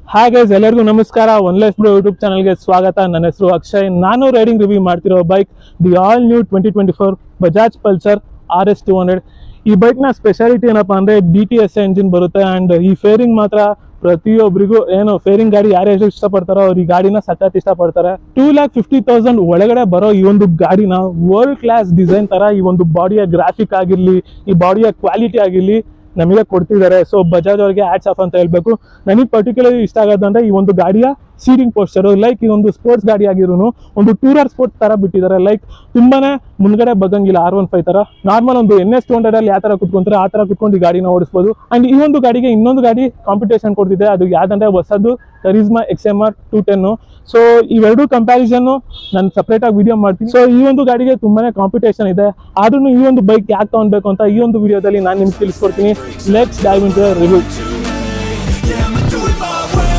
Hi guys ಎಲ್ಲರಿಗೂ ನಮಸ್ಕಾರ one life bro YouTube ಚಾನಲ್ಗೆ ಸ್ವಾಗತ ನನ್ನ ಹೆಸರು ಅಕ್ಷಯ್ ನಾನು ರೈಡಿಂಗ್ ರಿವ್ಯೂ ಮಾಡ್ತಿರೋ bike the all new twenty twenty four Bajaj Pulsar R S two hundred ಈ ಬೈಕ್ನ ಸ್ಪೆಷಾಲಿಟಿ ಏನಪ್ಪ ಅಂದರೆ ಡಿ ಟಿ ಎಸ್ ಎಂಜಿನ್ ಬರುತ್ತೆ ಆ್ಯಂಡ್ ಈ ಫೇರಿಂಗ್ ಮಾತ್ರ ಪ್ರತಿಯೊಬ್ಬರಿಗೂ ಏನು ಫೇರಿಂಗ್ ಗಾಡಿ ಯಾರ್ಯಾರು ಇಷ್ಟಪಡ್ತಾರೋ ಅವ್ರು ಈ ಗಾಡಿನ ಸಖತ್ ಇಷ್ಟಪಡ್ತಾರೆ ಟೂ ಲ್ಯಾಕ್ ಫಿಫ್ಟಿ ತೌಸಂಡ್ ಒಳಗಡೆ ಬರೋ ಈ ಒಂದು ಗಾಡಿನ ವರ್ಲ್ಡ್ ಕ್ಲಾಸ್ ಡಿಸೈನ್ ತರ ಈ ಒಂದು ಬಾಡಿಯ ಗ್ರಾಫಿಕ್ ಆಗಿರ್ಲಿ ಈ ಬಾಡಿಯ ಕ್ವಾಲಿಟಿ ಆಗಿರ್ಲಿ ನಮಗೆ ಕೊಡ್ತಿದ್ದಾರೆ ಸೊ ಬಜಾಜ್ ಅವ್ರಿಗೆ ಆಡ್ಸ್ ಆಫ್ ಅಂತ ಹೇಳ್ಬೇಕು ನನಗೆ ಪರ್ಟಿಕ್ಯುಲರ್ಲಿ ಇಷ್ಟ ಆಗೋದಂದ್ರೆ ಈ ಒಂದು ಗಾಡಿಯ ಸೀಟಿಂಗ್ ಪೋಸ್ಟರ್ ಲೈಕ್ ಇದೊಂದು ಸ್ಪೋರ್ಟ್ಸ್ ಗಾಡಿ ಆಗಿರೋನು ಒಂದು ಟೂರರ್ ಸ್ಪೋರ್ಟ್ಸ್ ತರ ಬಿಟ್ಟಿದ್ದಾರೆ ಲೈಕ್ ತುಂಬಾನೇ ಮುಂದ್ಗಡೆ ಬಗ್ಗಂಗಿಲ್ಲ ಆರ್ ಒನ್ ಫೈವ್ ತರ ನಾರ್ಮಲ್ ಒಂದು ಎನ್ ಎಸ್ ಟು ಹಂಡ್ರೆಡ್ ಅಲ್ಲಿ ಯಾವ ತರ ಕುತ್ಕೊಂತಾರೆ ಆ ತರ ಕುತ್ಕೊಂಡು ಈ ಗಾಡಿನ ಓಡಿಸ್ಬೋದು ಅಂಡ್ ಈ ಒಂದು ಗಾಡಿಗೆ ಇನ್ನೊಂದು ಗಾಡಿ ಕಾಂಪಿಟೇಷನ್ ಕೊಡ್ತಿದೆ ಅದು ಯಾವ್ದಂದ್ರೆ ಹೊಸದು Karizma X M R two ten so ಇವೆರಡು ಕಂಪ್ಯಾರಿಸನ್ ನಾನು ಸಪ್ರೇಟ್ ಆಗಿ ವಿಡಿಯೋ ಮಾಡ್ತೀನಿ ಸೊ ಈ ಒಂದು ಗಾಡಿಗೆ ತುಂಬಾನೇ ಕಾಂಪಿಟೇಷನ್ ಇದೆ ಆದ್ರೂ ಈ ಒಂದು ಬೈಕ್ ಯಾಕೆ ತಗೊಳ್ಬೇಕು ಅಂತ ಈ ಒಂದು ವಿಡಿಯೋದಲ್ಲಿ ನಾನು ನಿಮ್ಗೆ ತಿಳಿಸ್ಕೊಡ್ತೀನಿ let's dive in review Yeah, I'ma do it my way.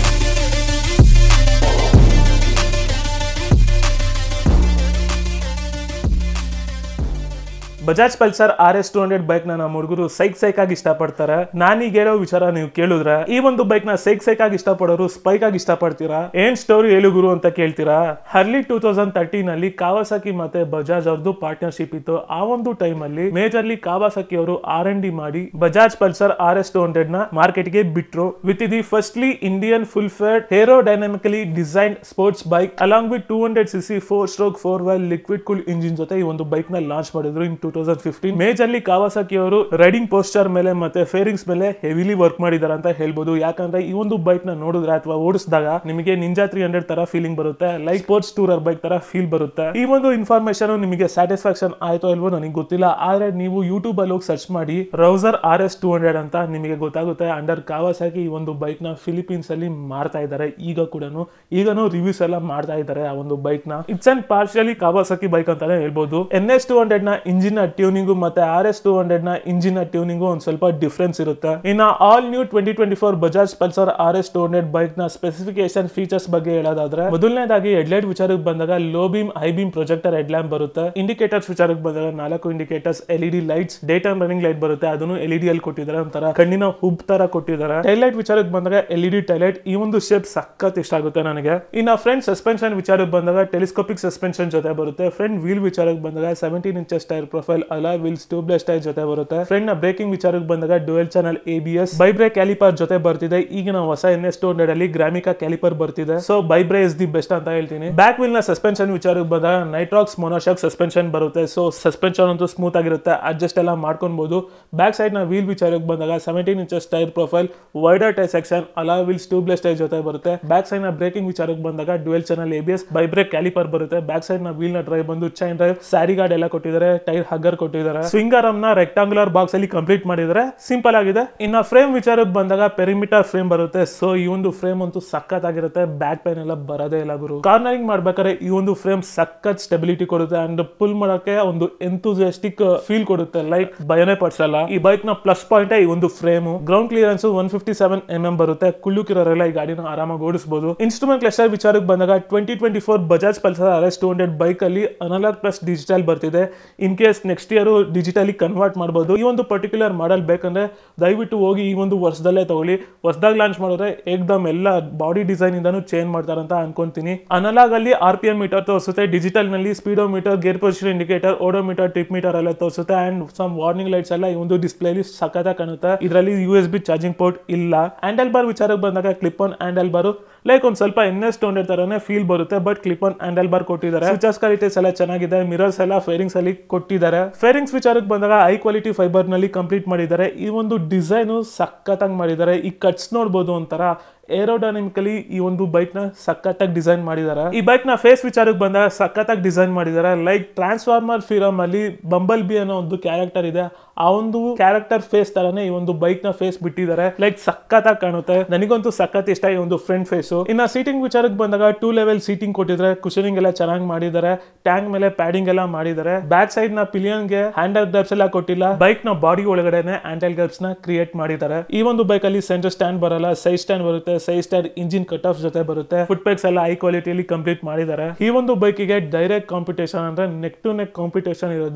Bajaj Pulsar R S two hundred bike ನ ನಮ್ಮ ಹುಡುಗರು ಸೈಕ್ ಸೈಕ್ ಆಗಿ ಇಷ್ಟಪಡ್ತಾರೆ ನಾನೀಗ ಹೇಳೋ ವಿಚಾರ ನೀವು ಕೇಳಿದ್ರೆ ಈ ಒಂದು ಬೈಕ್ ನ ಸೈಕ್ ಸೈಕ್ ಆಗಿ ಇಷ್ಟಪಡೋರು ಸ್ಪೈಕ್ ಆಗಿ ಇಷ್ಟಪಡ್ತೀರಾ ಏನ್ ಸ್ಟೋರಿ ಹೇಳು ಗುರು ಅಂತ ಕೇಳ್ತೀರಾ ಹರ್ಲಿ ಟೂ ತೌಸಂಡ್ ತರ್ಟೀನ್ ಅಲ್ಲಿ ಕಾವಾಸಕಿ ಮತ್ತೆ ಬಜಾಜ್ ಅವ್ರದ್ದು ಪಾರ್ಟ್ನರ್ಶಿಪ್ ಇತ್ತು ಆ ಒಂದು ಟೈಮ್ ಅಲ್ಲಿ ಮೇಜರ್ಲಿ ಕಾವಾಸಕಿ ಅವರು ಆರ್ ಎನ್ ಡಿ ಮಾಡಿ Bajaj Pulsar R S two hundred ನ ಮಾರ್ಕೆಟ್ ಗೆ ಬಿಟ್ರು with the firstly Indian full faired aerodynamically design sports bike along with two hundred C C four stroke four valve liquid cool engine ಜೊತೆ ಈ ಒಂದು bike ನ launch ಮಾಡಿದ್ರು in two thousand fifteen majorly Kawasaki ಅವರು riding poster ಮೇಲೆ ಮತ್ತೆ fairings ಮೇಲೆ heavily work ಮಾಡಿದ್ದಾರೆ ಅಂತ ಹೇಳ್ಬೋದು ಯಾಕಂದ್ರೆ ಈ ಒಂದು ಬೈಕ್ ನ ನೋಡಿದ್ರೆ ಅಥವಾ ಓಡಿಸಿದಾಗ ನಿಮಗೆ ನಿಂಜಾ ತ್ರೀ ಹಂಡ್ರೆಡ್ ತರ ಫೀಲಿಂಗ್ ಬರುತ್ತೆ ಲೈಕ್ ಸ್ಪೋರ್ಟ್ಸ್ ಟೂರರ್ ಬೈಕ್ ತರ ಫೀಲ್ ಬರುತ್ತೆ ಈ ಒಂದು ಇನ್ಫಾರ್ಮೇಶನ್ ನಿಮಗೆ ಸ್ಯಾಟಿಸ್ಫ್ಯಾಕ್ಷನ್ ಆಯ್ತೋ ಇಲ್ವೋ ನನಗೆ ಗೊತ್ತಿಲ್ಲ ಆದ್ರೆ ನೀವು ಯೂಟ್ಯೂಬ್ ಅಲ್ಲಿ ಹೋಗಿ ಸರ್ಚ್ ಮಾಡಿ Rouser R S two hundred ಅಂತ ನಿಮಗೆ ಗೊತ್ತಾಗುತ್ತೆ ಅಂಡರ್ ಕಾವಾಸಾಗಿ ಈ ಒಂದು ಬೈಕ್ ನ ಫಿಲಿಪೀನ್ಸ್ ಅಲ್ಲಿ ಮಾರ್ತಾ ಇದ್ದಾರೆ ಈಗ ಕೂಡ ಈಗನೂ ರಿವ್ಯೂಸ್ ಎಲ್ಲ ಮಾಡ್ತಾ ಇದ್ದಾರೆ ಆ ಒಂದು ಬೈಕ್ ನ it's and partially Kawasaki bike ಅಂತಾನೆ ಹೇಳ್ಬೋದು ಎನ್ ಎಸ್ ಟೂ ಹಂಡ್ರೆಡ್ ನ ಇಂಜಿನ್ ಟ್ಯೂನಿಂಗು ಮತ್ತೆ ಆರ್ ಎಸ್ ಟೂ ಹಂಡ್ರೆಡ್ ನ ಇಂಜಿನ್ ಟ್ಯೂನಿಂಗು ಒಂದ್ ಸ್ವಲ್ಪ ಡಿಫ್ರೆನ್ಸ್ ಇರುತ್ತೆ ಇನ್ನ all new twenty twenty four Bajaj Pulsar R S two hundred bike ನ ಸ್ಪೆಸಿಫಿಕೇಶನ್ ಫೀಚರ್ಸ್ ಬಗ್ಗೆ ಹೇಳೋದಾದ್ರೆ ಮೊದಲನೇದಾಗಿ ಹೆಡ್ಲೈಟ್ ವಿಚಾರಕ್ಕೆ ಬಂದಾಗ low beam high beam projector head lamp ಬರುತ್ತೆ ಇಂಡಿಕೇಟರ್ಸ್ ವಿಚಾರಕ್ಕೆ ಬಂದಾಗ ನಾಲ್ಕು indicators L E D lights day time running light ಬರುತ್ತೆ ಅದನ್ನು ಎಲ್ ಇ ಡಿ ಅಲ್ಲಿ ಕೊಟ್ಟಿದ್ದಾರೆ ಒಂಥರ ಕಣ್ಣಿನ ಹುಬ್ ತರ ಕೊಟ್ಟಿದ್ದಾರೆ ಟೈಲೈಟ್ ವಿಚಾರಕ್ಕೆ ಬಂದಾಗ ಎಲ್ ಇ ಡಿ ಟೈಲೈಟ್ ಈ ಒಂದು ಶೇಪ್ ಸಖತ್ ಇಷ್ಟ ಆಗುತ್ತೆ ನನಗೆ ಇನ್ನ ಫ್ರಂಟ್ ಸಸ್ಪೆನ್ಷನ್ ವಿಚಾರಕ್ಕೆ ಬಂದಾಗ ಟೆಲಿಸ್ಕೋಪಿಕ್ ಸಸ್ಪೆನ್ಷನ್ ಜೊತೆ ಬರುತ್ತೆ ಫ್ರಂಟ್ ವೀಲ್ ವಿಚಾರಕ್ಕೆ ಬಂದಾಗ seventeen inches tyre profile alloy wheels tubeless tyre ಜೊತೆ ಬರುತ್ತೆ ಫ್ರಂಟ್ ನ ಬ್ರೇಕಿಂಗ್ ವಿಚಾರಕ್ಕೆ ಬಂದಾಗ dual channel A B S Bybre caliper ಜೊತೆ ಬರ್ತಿದೆ ಈಗಿನ ಹೊಸ ಎನ್ ಎಸ್ ಟೂ ಹಂಡ್ರೆಡ್ ಅಲ್ಲಿ ಗ್ರಾಮಿಕಾ ಕ್ಯಾಲಿಪರ್ ಬರ್ತಿದೆ so Bybre is the best ಅಂತ ಹೇಳ್ತೀನಿ ಬ್ಯಾಕ್ ವೀಲ್ ನ ಸಸ್ಪೆನ್ಷನ್ ವಿಚಾರಕ್ಕೆ ಬಂದಾಗ ನೈಟ್ರಾಕ್ಸ್ ಮೊನೋಶಾಕ್ ಸಸ್ಪೆನ್ಷನ್ ಬರುತ್ತೆ ಸೊ ಸಸ್ಪೆನ್ಷನ್ ಅಂತೂ ಸ್ಮೂತ್ ಆಗಿರುತ್ತೆ ಅಡ್ಜಸ್ಟ್ ಎಲ್ಲ ಮಾಡ್ಕೊಬಹುದು ಬ್ಯಾಕ್ ಸೈಡ್ ನ ವೀಲ್ ವಿಚಾರಕ್ಕೆ ಬಂದಾಗ seventeen inches tyre profile wider tyre section alloy wheels tubeless tyre ಜೊತೆ ಬರುತ್ತೆ ಬ್ಯಾಕ್ ಸೈಡ್ ನ ಬ್ರೇಕಿಂಗ್ ವಿಚಾರಕ್ಕೆ ಬಂದಾಗ dual channel A B S Bybre caliper ಬರುತ್ತೆ ಬ್ಯಾಕ್ ಸೈಡ್ ನ ವೀಲ್ ನ ಡ್ರೈವ್ ಬಂದು ಚೈನ್ ಡ್ರೈವ್ ಸ್ಯಾರಿ ಗಾರ್ಡ್ ಎಲ್ಲ ಕೊಟ್ಟಿದ್ದಾರೆ ಟೈರ್ ಹಗ್ಗರ್ ಕೊಟ್ಟಿದ್ದಾರೆ ಸ್ವಿಂಗ್ ಆರಮ್ ನ ರೆಕ್ಟಾಂಗುಲರ್ ಬಾಕ್ಸ್ ಅಲ್ಲಿ ಕಂಪ್ಲೀಟ್ ಮಾಡಿದ್ದಾರೆ ಸಿಂಪಲ್ ಆಗಿದೆ ಇನ್ನ ಫ್ರೇಮ್ ವಿಚಾರಕ್ಕೆ ಬಂದಾಗ ಪೆರಿಮೀಟರ್ ಫ್ರೇಮ್ ಬರುತ್ತೆ ಸೊ ಈ ಒಂದು ಫ್ರೇಮ್ ಅಂತೂ ಸಖತ್ ಆಗಿರುತ್ತೆ ಬ್ಯಾಕ್ ಪೈನ್ ಎಲ್ಲ ಬರೋದೇ ಇಲ್ಲ ಗುರು ಕಾರ್ನರಿಂಗ್ ಮಾಡ್ಬೇಕಾದ್ರೆ ಈ ಒಂದು ಫ್ರೇಮ್ ಸಖತ್ ಸ್ಟೆಬಿಲಿಟಿ ಕೊಡುತ್ತೆ ಅಂಡ್ ಪುಲ್ ಮಾಡಕ್ಕೆ ಒಂದು ಎಂತೂಸಿಯಾಸ್ಟಿಕ್ ಫೀಲ್ ಕೊಡುತ್ತೆ ಲೈಕ್ ಭಯನೇ ಪಡಿಸಲ್ಲ ಈ ಬೈಕ್ ನ ಪ್ಲಸ್ ಪಾಯಿಂಟ್ ಈ ಒಂದು frame ground clearance one fifty seven M M ಬರುತ್ತೆ ಕುಳ್ಳುಕಿರೋರೆಲ್ಲ ಈ ಗಾಡಿನ ಆರಾಮಾಗಿ ಓಡಿಸಬಹುದು ಇನ್ಸ್ಟ್ರೂಮೆಂಟ್ ಕ್ಲಸ್ಟರ್ ವಿಚಾರಕ್ಕೆ ಬಂದಾಗ twenty twenty four Bajaj Pulsar R S two hundred bike ಅಲ್ಲಿ ಅನಲಾಗ್ ಪ್ಲಸ್ ಡಿಜಿಟಲ್ ಬರ್ತಿದೆ in case next year digitally convert ಮಾಡಬಹುದು ಈ ಒಂದು ಪರ್ಟಿಕ್ಯುಲರ್ ಮಾಡಲ್ ಬೇಕಂದ್ರೆ ದಯವಿಟ್ಟು ಹೋಗಿ ಈ ಒಂದು ವರ್ಷದಲ್ಲೇ ತಗೊಳ್ಳಿ ಹೊಸದಾಗಿ ಲಾಂಚ್ ಮಾಡಿದ್ರೆ ಏಕ್ದಮ್ ಎಲ್ಲ ಬಾಡಿ ಡಿಸೈನ್ ಇಂದಾನು ಚೇಂಜ್ ಮಾಡ್ತಾರಂತ ಅನ್ಕೊಂತೀನಿ ಅನಲಾಗ್ ಅಲ್ಲಿ ಆರ್ ಪಿ ಎಂ ಮೀಟರ್ ತೋರಿಸುತ್ತೆ ಡಿಜಿಟಲ್ ನಲ್ಲಿ speedometer gear position indicator odometer trip meter ಎಲ್ಲ ತೋರಿಸುತ್ತೆ ಅಂಡ್ ಸಮ್ ವಾರ್ನಿಂಗ್ ಲೈಟ್ಸ್ ಎಲ್ಲ ಈ ಒಂದು ಡಿಸ್ಪ್ಲೇಲಿ ಸಖತ್ತಾಗಿ ಕಾಣುತ್ತೆ ಇದರಲ್ಲಿ U S B charging port ಇಲ್ಲ ಹ್ಯಾಂಡಲ್ ಬಾರ್ ವಿಚಾರಕ್ಕೆ ಬಂದಾಗ clip on handle bar like ಒಂದ್ ಸ್ವಲ್ಪ ಎನ್ ಎಸ್ ಟೂ ಹಂಡ್ರೆಡ್ ತರನೇ ಫೀಲ್ ಬರುತ್ತೆ but clip on handle bar ಕೊಟ್ಟಿದ್ದಾರೆ ಫೀಚರ್ಸ್ ಕ್ವಾಲಿಟೀಸ್ ಎಲ್ಲ ಚೆನ್ನಾಗಿದೆ ಮಿರರ್ಸ್ ಎಲ್ಲ ಫೇರಿಂಗ್ಸ್ ಅಲ್ಲಿ ಕೊಟ್ಟಿದ್ದಾರೆ ಫೇರಿಂಗ್ಸ್ ವಿಚಾರಕ್ಕೆ ಬಂದಾಗ ಹೈ ಕ್ವಾಲಿಟಿ ಫೈಬರ್ ನಲ್ಲಿ ಕಂಪ್ಲೀಟ್ ಮಾಡಿದ್ದಾರೆ ಈ ಒಂದು ಡಿಸೈನ್ ಸಖತ್ತಾಗಿ ಮಾಡಿದ್ದಾರೆ ಈ ಕಟ್ಸ್ ನೋಡ್ಬೋದು ಒಂಥರ ಏರೋಡೈನಮಿಕಲಿ ಈ ಒಂದು ಬೈಕ್ ನ ಸಖತ್ತಾಗಿ ಡಿಸೈನ್ ಮಾಡಿದ್ದಾರೆ ಈ ಬೈಕ್ ನ ಫೇಸ್ ವಿಚಾರಕ್ಕೆ ಬಂದಾಗ ಸಖತ್ತಾಗಿ ಡಿಸೈನ್ ಮಾಡಿದ್ದಾರೆ ಲೈಕ್ ಟ್ರಾನ್ಸ್ಫಾರ್ಮರ್ ಫಿರಮ್ ಅಲ್ಲಿ ಬಂಬಲ್ ಬಿ ಅನ್ನೋ ಒಂದು ಕ್ಯಾರೆಕ್ಟರ್ ಇದೆ ಆ ಒಂದು ಕ್ಯಾರೆಕ್ಟರ್ ಫೇಸ್ ತರನೇ ಈ ಒಂದು ಬೈಕ್ ನ ಫೇಸ್ ಬಿಟ್ಟಿದ್ದಾರೆ ಲೈಕ್ ಸಖತ್ತಾಗಿ ಕಾಣುತ್ತೆ ನನಗಂತೂ ಸಖತ್ ಇಷ್ಟ ಈ ಒಂದು ಫ್ರಂಟ್ ಫೇಸ್ ಇನ್ನ ಸೀಟಿಂಗ್ ವಿಚಾರಕ್ಕೆ ಬಂದಾಗ ಟೂ ಲೆವೆಲ್ ಸೀಟಿಂಗ್ ಕೊಟ್ಟಿದ್ದಾರೆ ಕುಶನಿಂಗ್ ಎಲ್ಲ ಚೆನ್ನಾಗಿ ಮಾಡಿದ್ದಾರೆ ಟ್ಯಾಂಕ್ ಮೇಲೆ ಪ್ಯಾಡಿಂಗ್ ಎಲ್ಲ ಮಾಡಿದ್ದಾರೆ ಬ್ಯಾಕ್ ಸೈಡ್ ನ ಪಿಲಿಯನ್ ಗೆ ಹ್ಯಾಂಡಲ್ ಗರ್ಬ್ಸ್ ಎಲ್ಲ ಕೊಟ್ಟಿಲ್ಲ ಬೈಕ್ ನ ಬಾಡಿ ಒಳಗಡೆನೆ ಹ್ಯಾಂಡಲ್ ಗರ್ಬ್ಸ್ ನ ಕ್ರಿಯೇಟ್ ಮಾಡಿದ್ದಾರೆ ಈ ಒಂದು ಬೈಕ್ ಅಲ್ಲಿ ಸೆಂಟರ್ ಸ್ಟ್ಯಾಂಡ್ ಬರಲ್ಲ ಸೈಡ್ ಸ್ಟ್ಯಾಂಡ್ ಬರುತ್ತೆ side stand engine cut off ಜೊತೆ ಬರುತ್ತೆ ಫುಟ್ ಪೇಕ್ಸ್ ಎಲ್ಲ ಹೈ ಕ್ವಾಲಿಟಿಯಲ್ಲಿ ಕಂಪ್ಲೀಟ್ ಮಾಡಿದ್ದಾರೆ ಈ ಒಂದು ಬೈಕಿಗೆ ಡೈರೆಕ್ಟ್ ಕಾಂಪಿಟೇಷನ್ ಅಂದ್ರೆ ನೆಕ್ ಟು ನೆಕ್ ಕಾಂಪಿಟೇಷನ್ ಇರೋದು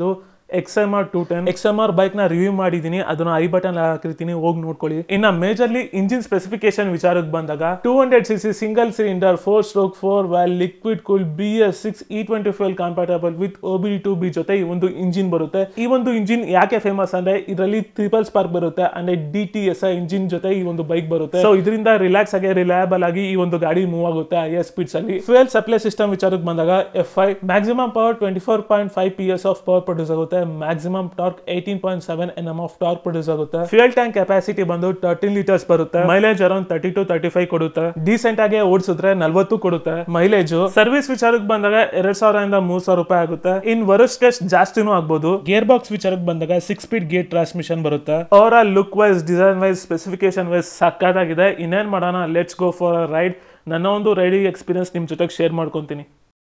X M R two ten X M R bike ನ ರಿವ್ಯೂ ಮಾಡಿದೀನಿ ಅದನ್ನ ಐ ಬಟನ್ ಹಾಕಿರ್ತೀನಿ ಹೋಗಿ ನೋಡ್ಕೊಳ್ಳಿ ಇನ್ನ ಮೇಜರ್ಲಿ ಇಂಜಿನ್ ಸ್ಪೆಸಿಫಿಕೇಶನ್ ವಿಚಾರಕ್ಕೆ ಬಂದಾಗ two hundred C C single cylinder four stroke four valve liquid cool B S six E twenty five compatible with O B two B ಜೊತೆ ಈ ಒಂದು ಇಂಜಿನ್ ಬರುತ್ತೆ ಈ ಒಂದು ಇಂಜಿನ್ ಯಾಕೆ ಫೇಮಸ್ ಅಂದ್ರೆ ಇದರಲ್ಲಿ ಟ್ರಿಪಲ್ ಸ್ಪಾರ್ಕ್ ಬರುತ್ತೆ ಅಂದ್ರೆ ಡಿ ಟಿ ಎಸ್ ಇಂಜಿನ್ ಜೊತೆ ಈ ಒಂದು ಬೈಕ್ ಬರುತ್ತೆ ಸೊ ಇದರಿಂದ ರಿಲ್ಯಾಕ್ಸ್ ಆಗಿ ರಿಲಯಬಲ್ ಆಗಿ ಈ ಒಂದು ಗಾಡಿ ಮೂವ್ ಆಗುತ್ತೆ ಐ ಎಸ್ ಸ್ಪೀಡ್ಸ್ ಅಲ್ಲಿ ಫ್ಯೂಯಲ್ ಸಪ್ಲೈ ಸಿಸ್ಟಮ್ ವಿಚಾರಕ್ಕೆ ಬಂದಾಗ F I maximum power twenty four point five P S of power produce ಆಗುತ್ತೆ maximum torque eighteen point seven N M of torque produce ಆಗುತ್ತೆ ಫ್ಯೂಯಲ್ ಟ್ಯಾಂಕ್ ಕೆಪಾಸಿಟಿ ಬಂದು thirteen litres ಬರುತ್ತೆ mileage around thirty to thirty five ಕೊಡುತ್ತೆ decent ಆಗಿ ಓಡಿಸಿದ್ರೆ ನಲ್ವತ್ತು ಕೊಡುತ್ತೆ mileage service ವಿಚಾರಕ್ಕೆ ಬಂದಾಗ ಎರಡ್ ಸಾವಿರದಿಂದ ಮೂರ್ ಸಾವಿರ ರೂಪಾಯಿ ಆಗುತ್ತೆ ಇನ್ ವರಸ್ ಟೆಸ್ಟ್ ಜಾಸ್ತಿನೂ ಆಗ್ಬೋದು ಗೇರ್ ಬಾಕ್ಸ್ ವಿಚಾರಕ್ಕೆ ಬಂದಾಗ ಸಿಕ್ಸ್ ಸ್ಪೀಡ್ ಗೇರ್ ಟ್ರಾನ್ಸ್ಮಿಷನ್ ಬರುತ್ತೆ overall look wise design wise specification wise ಸಕ್ಕತ್ತಾಗಿದೆ ಇನ್ನೇನ್ ಮಾಡೋಣ let's go for a ride ನನ್ನ ಒಂದು ರೈಡಿಂಗ್ ಎಕ್ಸ್ಪೀರಿಯನ್ಸ್ ನಿಮ್ ಜೊತೆಗೆ ಶೇರ್ ಮಾಡ್ಕೊತೀನಿ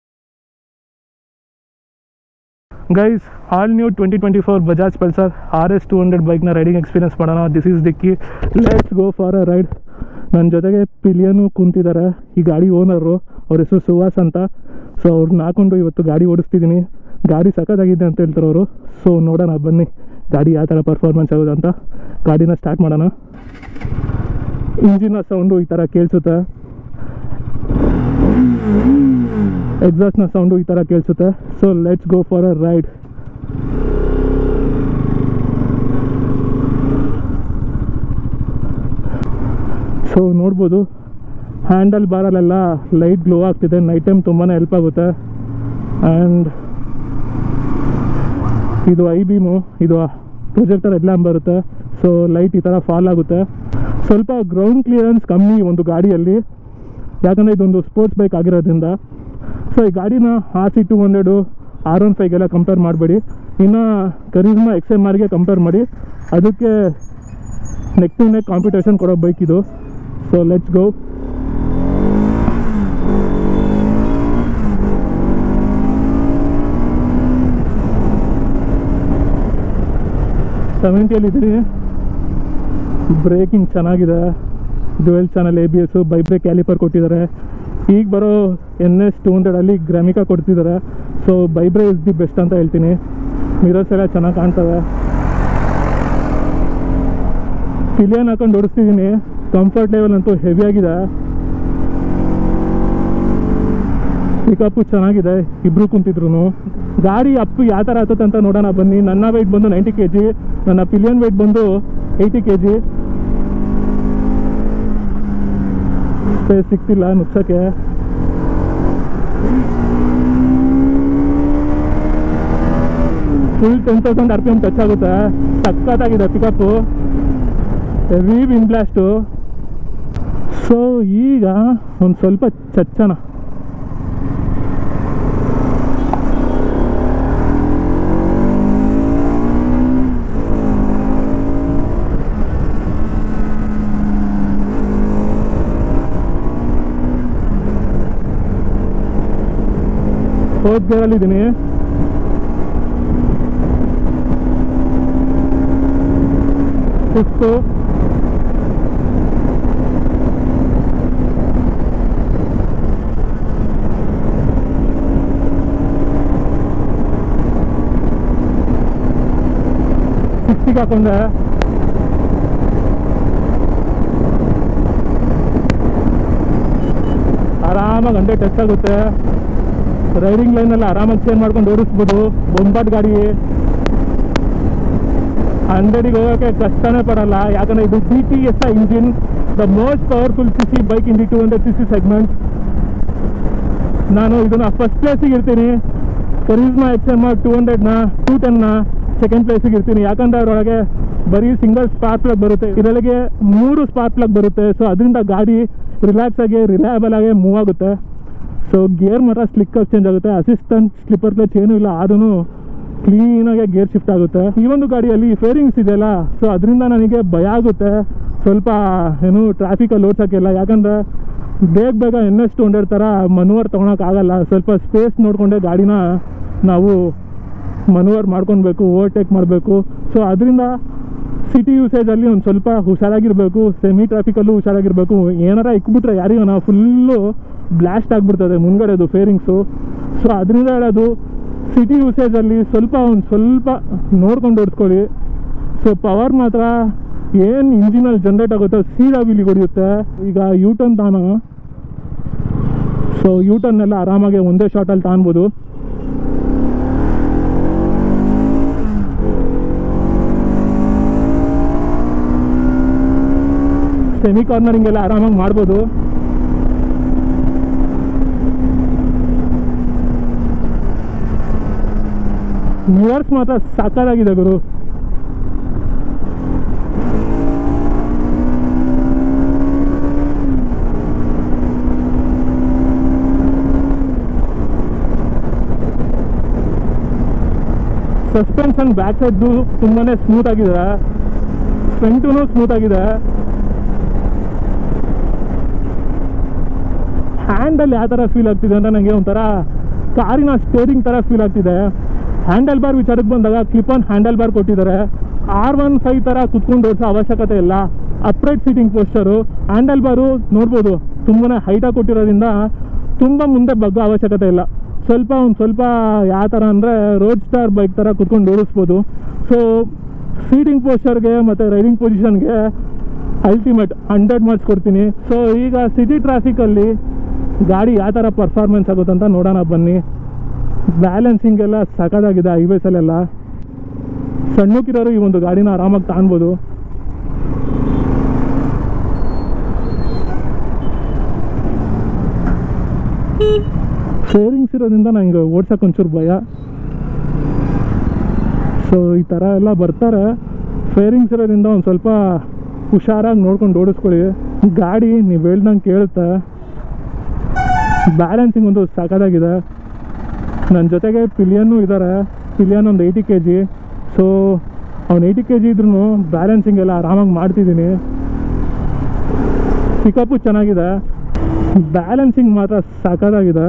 guys all new twenty twenty four Bajaj Pulsar R S two hundred ಬೈಕ್ನ ರೈಡಿಂಗ್ ಎಕ್ಸ್ಪೀರಿಯನ್ಸ್ ಮಾಡೋಣ ದಿಸ್ ಈಸ್ ದಿಕ್ಕಿ let's go for a ride ನನ್ನ ಜೊತೆಗೆ ಪಿಲಿಯನು ಕುಂತಿದ್ದಾರೆ ಈ ಗಾಡಿ ಓನರು ಅವ್ರ ಹೆಸರು ಸುಹಾಸ್ ಅಂತ ಸೊ ಅವ್ರನ್ನ ಹಾಕೊಂಡು ಇವತ್ತು ಗಾಡಿ ಓಡಿಸ್ತಿದ್ದೀನಿ ಗಾಡಿ ಸಖತ್ತಾಗಿದೆ ಅಂತ ಹೇಳ್ತಾರೆ ಅವರು ಸೊ ನೋಡೋಣ ಬನ್ನಿ ಗಾಡಿ ಯಾವ ಥರ ಪರ್ಫಾರ್ಮೆನ್ಸ್ ಆಗೋದು ಅಂತ ಗಾಡಿನ ಸ್ಟಾರ್ಟ್ ಮಾಡೋಣ ಇಂಜಿನ ಸೌಂಡು ಈ ಥರ ಕೇಳಿಸುತ್ತೆ ಎಕ್ಸಾಸ್ಟ್ನ ಸೌಂಡು ಈ ಥರ ಕೇಳಿಸುತ್ತೆ so let's go for a ride so ನೋಡ್ಬೋದು ಹ್ಯಾಂಡಲ್ ಬಾರಲ್ಲೆಲ್ಲ ಲೈಟ್ ಗ್ಲೋ ಆಗ್ತಿದೆ ನೈಟ್ ಟೈಮ್ ತುಂಬಾ ಹೆಲ್ಪ್ ಆಗುತ್ತೆ ಆ್ಯಂಡ್ ಇದು ಐ ಬೀಮು ಇದು ಪ್ರೊಜೆಕ್ಟರ್ ಎಲ್ಲ ಬರುತ್ತೆ ಸೊ ಲೈಟ್ ಈ ಥರ ಫಾಲ್ ಆಗುತ್ತೆ ಸ್ವಲ್ಪ ಗ್ರೌಂಡ್ ಕ್ಲಿಯರೆನ್ಸ್ ಕಮ್ಮಿ ಒಂದು ಗಾಡಿಯಲ್ಲಿ ಯಾಕಂದರೆ ಇದೊಂದು ಸ್ಪೋರ್ಟ್ಸ್ ಬೈಕ್ ಆಗಿರೋದ್ರಿಂದ ಸೊ ಈ ಗಾಡಿನ R C two hundred R one ಫೈಗೆಲ್ಲ ಕಂಪೇರ್ ಮಾಡಬೇಡಿ ಇನ್ನು ಕರಿಜ್ಮಾ ಎಕ್ಸ್ ಎಮ್ ಆರ್ಗೆ ಕಂಪೇರ್ ಮಾಡಿ ಅದಕ್ಕೆ ನೆಕ್ ಟು ನೆಕ್ ಕಾಂಪಿಟೇಷನ್ ಕೊಡೋ ಬೈಕ್ ಇದು ಸೊ ಲೆಟ್ಸ್ ಗೋ ಸೆವೆಂಟಿಯಲ್ಲಿದ್ದೀನಿ ಬ್ರೇಕಿಂಗ್ ಚೆನ್ನಾಗಿದೆ dual channel A B S Bybre caliper ಕೊಟ್ಟಿದ್ದಾರೆ ಈಗ ಬರೋ ಎನ್ ಎಸ್ ಟೂ ಹಂಡ್ರೆಡಲ್ಲಿ ಗ್ರಾಮಿಕಾ ಕೊಡ್ತಿದ್ದಾರೆ so Bybre is the best ಅಂತ ಹೇಳ್ತೀನಿ ಮಿರರ್ಸ್ ಎಲ್ಲ ಚೆನ್ನಾಗಿ ಕಾಣ್ತವೆ ಪಿಲಿಯನ್ ಹಾಕೊಂಡು ಓಡಿಸ್ತಿದ್ದೀನಿ ಕಂಫರ್ಟ್ ಲೆವೆಲ್ ಅಂತೂ ಹೆವಿ ಆಗಿದೆ ಪಿಕಪ್ಪು ಚೆನ್ನಾಗಿದೆ ಇಬ್ರು ಕುಂತಿದ್ರು ಗಾಡಿ ಅಪ್ಪು ಯಾವ ಥರ ಹತ್ತುತ್ತೆ ಅಂತ ನೋಡೋಣ ಬನ್ನಿ ನನ್ನ ವೆಯ್ಟ್ ಬಂದು ನೈಂಟಿ ಕೆ ಜಿ ನನ್ನ ಪಿಲಿಯನ್ ವೆಯ್ಟ್ ಬಂದು ಏಯ್ಟಿ ಕೆ ಜಿ ಸ್ಪೇಸ್ ಸಿಗ್ತಿಲ್ಲ ನುಗ್ಸೋಕ್ಕೆ full ten thousand R P M touch ಆಗುತ್ತೆ ಸಖತ್ತಾಗಿದೆ pickup heavy win blast so ಈಗ ಒಂದು ಸ್ವಲ್ಪ ಚಚ್ಚಣ ಫೋರ್ತ್ ಗೇರಲ್ಲಿ ಇದ್ದೀನಿ ಫಿಫ್ತು ಸಿಕ್ಸ್ಟಿಗೆ ಹಾಕೊಂಡೆ ಆರಾಮಾಗಿ ಹಂಡ್ರೆಡ್ ಟಚ್ ಆಗುತ್ತೆ ರೈಡಿಂಗ್ ಲೈನೆಲ್ಲ ಆರಾಮಾಗಿ ಚೇಂಜ್ ಮಾಡ್ಕೊಂಡು ಓಡಿಸ್ಬೋದು ಬೊಂಬಾಟ್ ಗಾಡಿ ಹಂಡ್ರೆಡಿಗೆ ಹೋಗೋಕ್ಕೆ ಕಷ್ಟನೇ ಪಡಲ್ಲ ಯಾಕಂದರೆ ಇದು D T S engine the most powerful C C bike in the two hundred C C segment ನಾನು ಇದನ್ನು ಫಸ್ಟ್ ಪ್ಲೇಸಿಗೆ ಇರ್ತೀನಿ ಕರೀಸ್ಮಾ ಎಕ್ಸ್ ಎಮ್ ಟೂ ಹಂಡ್ರೆಡ್ನ ಟೂ ಟೆನ್ನ ಸೆಕೆಂಡ್ ಪ್ಲೇಸಿಗೆ ಇರ್ತೀನಿ ಯಾಕಂದರೆ ಅದರೊಳಗೆ ಬರೀ ಸಿಂಗಲ್ ಸ್ಪಾರ್ಕ್ ಪ್ಲಗ್ ಬರುತ್ತೆ ಇದರೊಳಗೆ ಮೂರು ಸ್ಪಾರ್ಕ್ ಪ್ಲಗ್ ಬರುತ್ತೆ ಸೊ ಅದರಿಂದ ಗಾಡಿ ರಿಲ್ಯಾಕ್ಸ್ ಆಗಿ ರಿಲಯಬಲ್ ಆಗಿ ಮೂವ್ ಆಗುತ್ತೆ ಸೊ ಗೇರ್ ಮಾತ್ರ ಸ್ಲಿಕ್ ಚೇಂಜ್ ಆಗುತ್ತೆ ಅಸಿಸ್ಟೆಂಟ್ ಸ್ಲಿಪ್ಪರ್ ಕ್ಲಚ್ ಏನೂ ಇಲ್ಲ ಆದ್ರೂ ಕ್ಲೀನಾಗಿ ಗೇರ್ ಶಿಫ್ಟ್ ಆಗುತ್ತೆ ಈ ಒಂದು ಗಾಡಿಯಲ್ಲಿ ಫೇರಿಂಗ್ಸ್ ಇದೆಯಲ್ಲ ಸೊ ಅದರಿಂದ ನನಗೆ ಭಯ ಆಗುತ್ತೆ ಸ್ವಲ್ಪ ಏನು ಟ್ರಾಫಿಕಲ್ಲಿ ಓಡ್ಸೋಕ್ಕಿಲ್ಲ ಯಾಕಂದರೆ ಬೇಗ ಬೇಗ ಎನ್ ಎಸ್ ಟು ಹಂಡ್ರೆಡ್ ಥರ ಮನುವರ್ ತೊಗೊಳಕ್ಕಾಗಲ್ಲ ಸ್ವಲ್ಪ ಸ್ಪೇಸ್ ನೋಡಿಕೊಂಡೆ ಗಾಡಿನ ನಾವು ಮನುವರ್ ಮಾಡ್ಕೊಳ್ಬೇಕು ಓವರ್ಟೇಕ್ ಮಾಡಬೇಕು ಸೊ ಅದರಿಂದ ಸಿಟಿ ಯೂಸೇಜಲ್ಲಿ ಒಂದು ಸ್ವಲ್ಪ ಹುಷಾರಾಗಿರಬೇಕು ಸೆಮಿ ಟ್ರಾಫಿಕಲ್ಲೂ ಹುಷಾರಾಗಿರಬೇಕು ಏನಾರ ಇಕ್ಬಿಟ್ರೆ ಯಾರಿಗಾನ ಫುಲ್ಲು ಬ್ಲಾಸ್ಟ್ ಆಗಿಬಿಡ್ತದೆ ಮುಂದ್ಗಡೆದು ಫೇರಿಂಗ್ಸು ಸೊ ಅದರಿಂದ ಹೇಳೋದು ಸಿಟಿ ಯೂಸೇಜಲ್ಲಿ ಸ್ವಲ್ಪ ಒಂದು ಸ್ವಲ್ಪ ನೋಡ್ಕೊಂಡು ಓಡಿಸ್ಕೊಳ್ಳಿ ಸೊ ಪವರ್ ಮಾತ್ರ ಏನು ಇಂಜಿನಲ್ಲಿ ಜನ್ರೇಟ್ ಆಗುತ್ತೋ ಸೀದಾ ಬಿಲಿ ಹೊಡೆಯುತ್ತೆ ಈಗ ಯೂ ಟರ್ನ್ ತಾನ ಸೊ ಯೂ ಟರ್ನ್ ಎಲ್ಲ ಆರಾಮಾಗಿ ಒಂದೇ ಶಾಟಲ್ಲಿ ತಾನ್ಬೋದು ಸೆಮಿ ಕಾರ್ನರಿಂಗ್ ಎಲ್ಲ ಆರಾಮಾಗಿ ಮಾಡ್ಬೋದು ಮಿರರ್ಸ್ ಮಾತ್ರ ಸಾಕಾಗಿದೆ ಗುರು ಸಸ್ಪೆನ್ಷನ್ ಬ್ಯಾಕ್ ಸೈಡ್ದು ತುಂಬಾನೇ ಸ್ಮೂತ್ ಆಗಿದೆ ಫ್ರಂಟೂ ಸ್ಮೂತ್ ಆಗಿದೆ ಹ್ಯಾಂಡಲ್ ಯಾವ ಥರ ಫೀಲ್ ಆಗ್ತಿದೆ ಅಂತ ನನಗೆ ಒಂಥರ ಕಾರಿನ ಸ್ಟೇರಿಂಗ್ ಥರ ಫೀಲ್ ಆಗ್ತಿದೆ ಹ್ಯಾಂಡಲ್ ಬಾರ್ ವಿಚಾರಕ್ಕೆ ಬಂದಾಗ ಕ್ಲಿಪ್ ಆನ್ ಹ್ಯಾಂಡಲ್ ಬಾರ್ ಕೊಟ್ಟಿದ್ದಾರೆ ಆರ್ ಒನ್ ಫೈವ್ ಥರ ಕುತ್ಕೊಂಡು ಓಡಿಸೋ ಅವಶ್ಯಕತೆ ಇಲ್ಲ upright seating posture handle bar ನೋಡ್ಬೋದು ತುಂಬಾ ಹೈಟಾಗಿ ಕೊಟ್ಟಿರೋದ್ರಿಂದ ತುಂಬ ಮುಂದೆ ಬಗ್ಗೋ ಅವಶ್ಯಕತೆ ಇಲ್ಲ ಸ್ವಲ್ಪ ಒಂದು ಸ್ವಲ್ಪ ಯಾವ ಥರ ಅಂದರೆ ರೋಡ್ ಸ್ಟಾರ್ ಬೈಕ್ ಥರ ಕುತ್ಕೊಂಡು ಓಡಿಸ್ಬೋದು ಸೊ ಸೀಟಿಂಗ್ ಪೋಸ್ಟರ್ಗೆ ಮತ್ತು ರೈಡಿಂಗ್ ಪೊಸಿಷನ್ಗೆ ಅಲ್ಟಿಮೇಟ್ ಹಂಡ್ರೆಡ್ ಮಾರ್ಕ್ಸ್ ಕೊಡ್ತೀನಿ ಸೊ ಈಗ ಸಿಟಿ ಟ್ರಾಫಿಕಲ್ಲಿ ಗಾಡಿ ಯಾವ ಥರ ಪರ್ಫಾರ್ಮೆನ್ಸ್ ಆಗುತ್ತೆ ಅಂತ ನೋಡೋಣ ಬನ್ನಿ ಬ್ಯಾಲೆನ್ಸಿಂಗ್ ಎಲ್ಲ ಸಖತ್ತಾಗಿದೆ ಹೈವೇಸಲ್ಲೆಲ್ಲ ಸಣ್ಣಕ್ಕಿರೋರು ಈ ಒಂದು ಗಾಡಿನ ಆರಾಮಾಗಿ ತಾಣ್ಬೋದು ಶೇರಿಂಗ್ಸ್ ಇರೋದ್ರಿಂದ ನಂಗೆ ಓಡ್ಸಕ್ಕೆ ಒಂಚೂರು ಭಯ ಸೊ ಈ ಥರ ಎಲ್ಲ ಬರ್ತಾರೆ ಫೇರಿಂಗ್ಸ್ ಇರೋದ್ರಿಂದ ಒಂದು ಸ್ವಲ್ಪ ಹುಷಾರಾಗಿ ನೋಡ್ಕೊಂಡು ಓಡಿಸ್ಕೊಳ್ಳಿ ಗಾಡಿ ನೀವು ಹೇಳ್ದಂಗೆ ಕೇಳುತ್ತೆ ಬ್ಯಾಲೆನ್ಸಿಂಗ್ ಒಂದು ಸಖತ್ತಾಗಿದೆ ನನ್ನ ಜೊತೆಗೆ ಪಿಲಿಯನ್ನು ಇದ್ದಾರೆ ಪಿಲಿಯನ್ ಒಂದು ಏಯ್ಟಿ ಕೆ ಜಿ ಸೊ ಅವ್ನು ಏಯ್ಟಿ ಕೆ ಜಿ ಇದ್ರೂ ಬ್ಯಾಲೆನ್ಸಿಂಗ್ ಎಲ್ಲ ಆರಾಮಾಗಿ ಮಾಡ್ತಿದ್ದೀನಿ ಪಿಕಪ್ಪು ಚೆನ್ನಾಗಿದೆ ಬ್ಯಾಲೆನ್ಸಿಂಗ್ ಮಾತ್ರ ಸಖತ್ತಾಗಿದೆ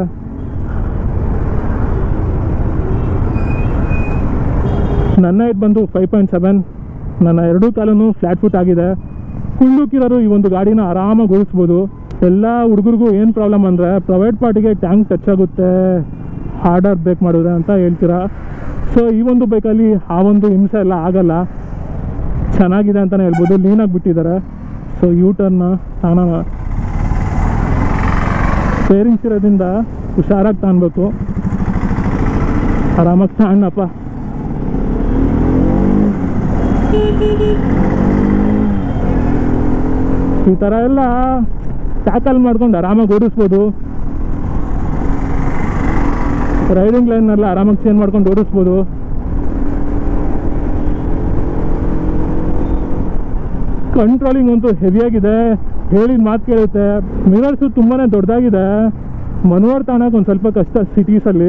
ನನ್ನ ಇದು ಬಂದು ಫೈವ್ ಪಾಯಿಂಟ್ ಸೆವೆನ್ ನನ್ನ ಎರಡೂ ಕಾಲೂ ಫ್ಲ್ಯಾಟ್ ಫುಟ್ ಆಗಿದೆ ಕುಳ್ಳುಕಿರೋರು ಈ ಒಂದು ಗಾಡಿನ ಆರಾಮಾಗಿ ಓಡಿಸ್ಬೋದು ಎಲ್ಲ ಹುಡುಗರಿಗೂ ಏನು ಪ್ರಾಬ್ಲಮ್ ಅಂದರೆ ಪ್ರೈವೇಟ್ ಪಾರ್ಟಿಗೆ ಟ್ಯಾಂಕ್ ಟಚ್ ಆಗುತ್ತೆ ಹಾರ್ಡರ್ ಬ್ರೇಕ್ ಮಾಡಿದ್ರೆ ಅಂತ ಹೇಳ್ತೀರಾ ಸೊ ಈ ಒಂದು ಬೈಕಲ್ಲಿ ಆ ಒಂದು ಹಿಂಸೆ ಎಲ್ಲ ಆಗಲ್ಲ ಚೆನ್ನಾಗಿದೆ ಅಂತಲೇ ಹೇಳ್ಬೋದು ಲೀನಾಗಿ ಬಿಟ್ಟಿದ್ದಾರೆ ಸೊ ಯೂ ಟರ್ನ ತಾನ ಸೇರಿಂಗ್ಸ್ ಇರೋದ್ರಿಂದ ಹುಷಾರಾಗಿ ತಾನ್ಬೇಕು ಆರಾಮಾಗಿ ತಾಣಪ್ಪ ಈ ಥರ ಎಲ್ಲ ಟ್ಯಾಕಲ್ ಮಾಡ್ಕೊಂಡು ಆರಾಮಾಗಿ ಓಡಿಸ್ಬೋದು ರೈಡಿಂಗ್ ಲೈನ್ನೆಲ್ಲ ಆರಾಮಾಗಿ ಚೇಂಜ್ ಮಾಡ್ಕೊಂಡು ಓಡಿಸ್ಬೋದು ಕಂಟ್ರೋಲಿಂಗ್ ಅಂತೂ ಹೆವಿಯಾಗಿದೆ ಹೇಳಿದ ಮಾತು ಕೇಳುತ್ತೆ ಮಿರರ್ಸು ತುಂಬಾ ದೊಡ್ಡದಾಗಿದೆ ಮನೋಹರ್ ತಾಣಕ್ಕೆ ಒಂದು ಸ್ವಲ್ಪ ಕಷ್ಟ ಸಿಟೀಸಲ್ಲಿ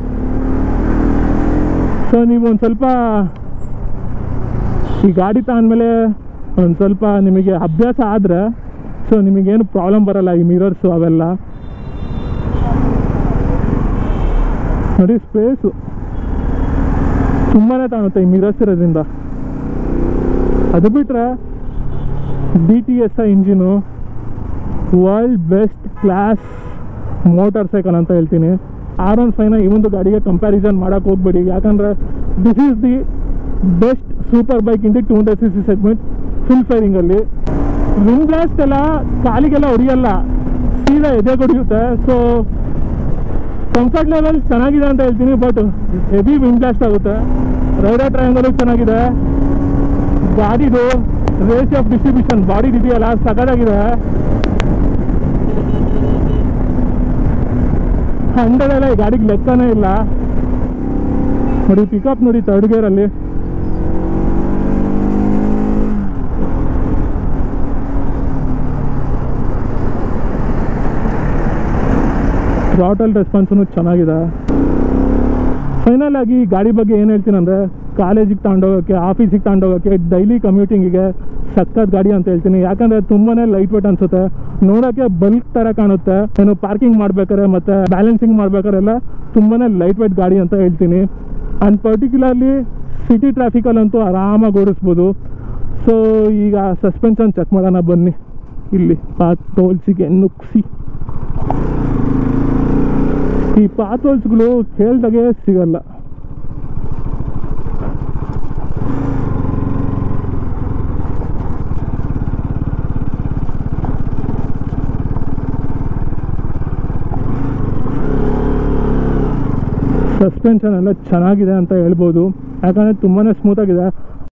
ಸೊ ನೀವು ಒಂದು ಸ್ವಲ್ಪ ಈ ಗಾಡಿ ತಗೊಂಡ್ಮೇಲೆ ಒಂದು ಸ್ವಲ್ಪ ನಿಮಗೆ ಅಭ್ಯಾಸ ಆದರೆ ಸೊ ನಿಮಗೇನು ಪ್ರಾಬ್ಲಮ್ ಬರಲ್ಲ ಈ ಮಿರರ್ಸು ಅವೆಲ್ಲ ನೋಡಿ ಸ್ಪೇಸು ತುಂಬಾ ತಾಣುತ್ತೆ ಈ ಮಿರರ್ಸ್ ಇರೋದ್ರಿಂದ ಅದು ಬಿಟ್ಟರೆ D T S engine world best class motorcycle ಅಂತ ಹೇಳ್ತೀನಿ ಆರ್ ಒನ್ ಫೈವ್ನ ಈ ಒಂದು ಗಾಡಿಗೆ ಕಂಪ್ಯಾರಿಸನ್ ಮಾಡೋಕೆ ಹೋಗ್ಬೇಡಿ ಯಾಕಂದರೆ this is the best super bike in the two hundred C C segment full ಫೈರಿಂಗಲ್ಲಿ ವಿನ್ ಬ್ಲಾಸ್ಟ್ ಎಲ್ಲ ಕಾಲಿಗೆಲ್ಲ ಹೊಡಿಯಲ್ಲ ಸೀದಾ ಎದೆ ಹೊಡಿಯುತ್ತೆ ಸೊ ಕಂಫರ್ಟ್ ಲೆವೆಲ್ ಚೆನ್ನಾಗಿದೆ ಅಂತ ಹೇಳ್ತೀನಿ ಬಟ್ ಹೆವಿ ವಿನ್ ಬ್ಲಾಸ್ಟ್ ಆಗುತ್ತೆ ರೈಡರ್ ಟ್ರಯಾಂಗಲು ಚೆನ್ನಾಗಿದೆ ಗಾಡಿದು ರೇಸ್ ಆಫ್ ಡಿಸ್ಟ್ರಿಬ್ಯೂಷನ್ ಬಾಡಿ ಇದೆಯಲ್ಲ ಸಖತ್ತಾಗಿದೆ ಹಂಡ್ರೆಡ್ ಎಲ್ಲ ಈ ಗಾಡಿಗೆ ಲೆಕ್ಕನೇ ಇಲ್ಲ ನೋಡಿ ಪಿಕಪ್ ನೋಡಿ ತರ್ಡ್ ಗೇರಲ್ಲಿ ಥ್ರಾಟಲ್ ರೆಸ್ಪಾನ್ಸೂ ಚೆನ್ನಾಗಿದೆ ಫೈನಲ್ ಆಗಿ ಈ ಗಾಡಿ ಬಗ್ಗೆ ಏನು ಹೇಳ್ತೀನಿ ಅಂದರೆ ಕಾಲೇಜಿಗೆ ತಗೊಂಡೋಗೋಕ್ಕೆ ಆಫೀಸಿಗೆ ತಗೊಂಡೋಗೋಕ್ಕೆ ಡೈಲಿ ಕಮ್ಯೂಟಿಂಗಿಗೆ ಸಖತ್ ಗಾಡಿ ಅಂತ ಹೇಳ್ತೀನಿ ಯಾಕಂದರೆ ತುಂಬಾ ಲೈಟ್ ವೇಟ್ ಅನಿಸುತ್ತೆ ನೋಡೋಕ್ಕೆ ಬಲ್ಕ್ ಥರ ಕಾಣುತ್ತೆ ಏನು ಪಾರ್ಕಿಂಗ್ ಮಾಡ್ಬೇಕಾದ್ರೆ ಮತ್ತು ಬ್ಯಾಲೆನ್ಸಿಂಗ್ ಮಾಡ್ಬೇಕಾರೆಲ್ಲ ತುಂಬಾ ಲೈಟ್ ವೇಟ್ ಗಾಡಿ ಅಂತ ಹೇಳ್ತೀನಿ ಆ್ಯಂಡ್ ಪರ್ಟಿಕ್ಯುಲರ್ಲಿ ಸಿಟಿ ಟ್ರಾಫಿಕಲ್ಲಂತೂ ಆರಾಮಾಗಿ ಓಡಿಸ್ಬೋದು ಸೊ ಈಗ ಸಸ್ಪೆನ್ಷನ್ ಚೆಕ್ ಮಾಡೋಣ ಬನ್ನಿ ಇಲ್ಲಿ ಪಾತ್ ಟೋಲ್ಸಿಗೆ ನುಗ್ಸಿ ಈ ಪಾತ್ ಹೋಲ್ಸ್ಗಳು ಕೇಳ್ದಾಗೆ ಸಿಗಲ್ಲ ಸಸ್ಪೆನ್ಷನ್ ಎಲ್ಲ ಚೆನ್ನಾಗಿದೆ ಅಂತ ಹೇಳ್ಬೋದು ಯಾಕಂದರೆ ತುಂಬಾ ಸ್ಮೂತಾಗಿದೆ